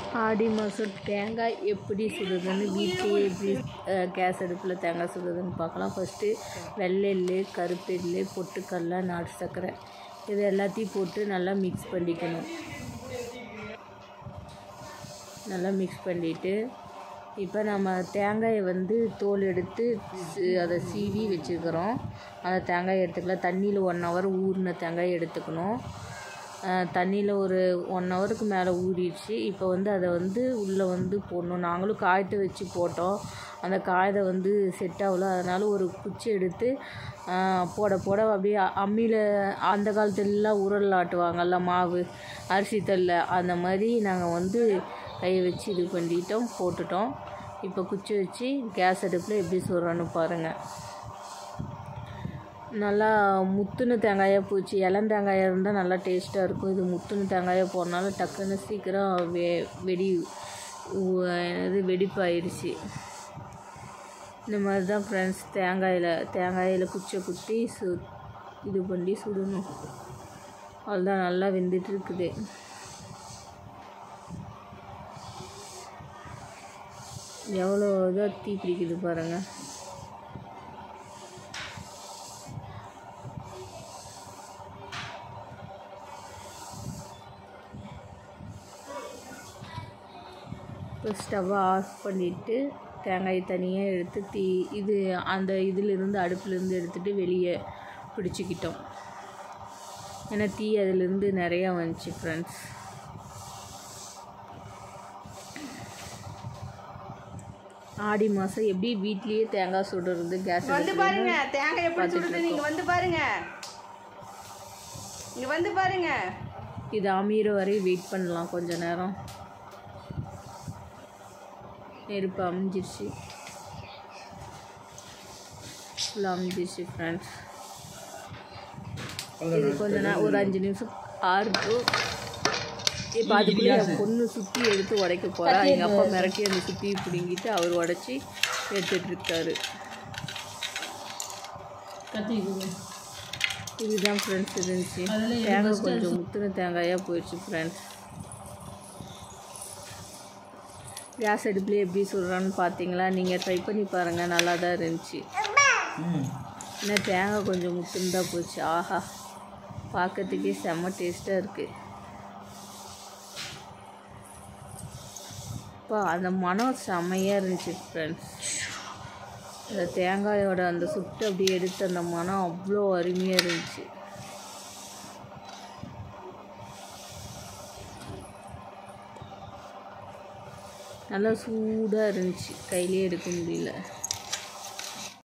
ஆடி மாதம் தேங்காய் எப்படி சுடுறதுன்னு வீட்டிலேயே எப்படி அஹ், கேஸ் அடுப்பில் தேங்காய் சுடுறதுன்னு பார்க்கலாம் ஃபஸ்ட்டு வெள்ளெள்ளு கருப்பெள்ளு பொட்டுக்கடலை நாட்டு சர்க்கரை இது எல்லாத்தையும் போட்டு நல்லா மிக்ஸ் பண்ணிக்கணும் நல்லா மிக்ஸ் பண்ணிவிட்டு இப்போ நம்ம தேங்காயை வந்து தோல் எடுத்து சி- அதை சீவி வச்சுருக்கிறோம் அந்த தேங்காயை எடுத்துக்கலாம் தண்ணியில் ஒன் ஹவர் ஊறின தேங்காயை எடுத்துக்கணும் தண்ணியில் ஒரு ஒன் ஹவருக்கு மேலே ஊறிடுச்சு இப்போ வந்து அதை வந்து உள்ளே வந்து போடணும் நாங்களும் காயத்தை வச்சு போட்டோம் அந்த காயத்தை வந்து செட் ஆகல அதனால் ஒரு குச்சி எடுத்து ஆஹ், போட போட அப்படியே அம்மியில் அந்த காலத்துலலாம் உரல் ஆட்டுவாங்கல்ல மாவு அரிசி தல்ல அந்த மாதிரி நாங்கள் வந்து கையை வச்சு இது பண்ணிட்டோம் போட்டுட்டோம் இப்போ குச்சி வச்சு கேஸ் அடுப்பில் எப்படி சொல்கிறோன்னு பாருங்கள் நல்லா முத்துன தேங்காயாக போச்சு இளம் தேங்காயாக இருந்தால் நல்லா டேஸ்ட்டாக இருக்கும் இது முத்துன தேங்காயாக போடுறனால டக்குன்னு சீக்கிரம் வெ வெடி உ- என்னது வெடிப்பாயிருச்சு இந்த மாதிரி தான் ஃப்ரெண்ட்ஸ் தேங்காயில் தேங்காயில் குச்சை குத்தி சு இது பண்ணி சுடணும் அவ்வளோதான் நல்லா வெந்துட்டு இருக்குது எவ்வளோ இதாக தீ பிடிக்குது பாருங்கள் இப்போ ஸ்டவ்வை ஆஃப் பண்ணிவிட்டு தேங்காய் தனியாக எடுத்து தீ இது அந்த இதிலிருந்து அடுப்புலேருந்து எடுத்துகிட்டு வெளியே பிடிச்சிக்கிட்டோம் ஏன்னா தீ அதிலேருந்து நிறையா வந்துச்சு ஃப்ரெண்ட்ஸ் ஆடி மாதம் எப்படி வீட்லேயே தேங்காய் சுடுறது கேஸ் வந்து பாருங்க தேங்காய் எப்படி சுடுது நீங்க வந்து பாருங்க இங்க வந்து பாருங்க இது அமீர வரை வெயிட் பண்ணலாம் கொஞ்ச நேரம் நெருப்பு அமைஞ்சிருச்சு ஃபுல்லாக அமைஞ்சிருச்சு ஃப்ரெண்ட்ஸ் இது கொஞ்ச நேரம் ஒரு அஞ்சு நிமிஷம் ஆறுட்டு இப்போ அதுக்குள்ளே என் பொண்ணு சுற்றி எடுத்து உடைக்க போகிறா எங்கள் அப்பா மிரட்டி அந்த சுற்றி பிடுங்கிட்டு அவர் உடச்சி எடுத்துட்டு இருக்காரு இதுதான் ஃப்ரெண்ட்ஸ் இருந்துச்சு தேங்காய் கொஞ்சம் முத்துன தேங்காயாக போயிடுச்சு ஃப்ரெண்ட்ஸ் கேஸ் அடுப்புலேயே எப்படி சொல்கிறான்னு பார்த்தீங்களா நீங்கள் ட்ரை பண்ணி பாருங்கள் நல்லா தான் இருந்துச்சு ஏன்னா தேங்காய் கொஞ்சம் முத்துன்னு தான் போச்சு ஆஹா பார்க்கறதுக்கே செம்ம டேஸ்ட்டாக இருக்குது அப்பா அந்த மனம் செம்மையாக இருந்துச்சு ஃப்ரெண்ட்ஸ் அந்த தேங்காயோட அந்த சுட்டு அப்படியே எடுத்து அந்த மனம் அவ்வளோ அருமையாக இருந்துச்சு நல்லா சூடாக இருந்துச்சு கையிலே எடுக்க முடியல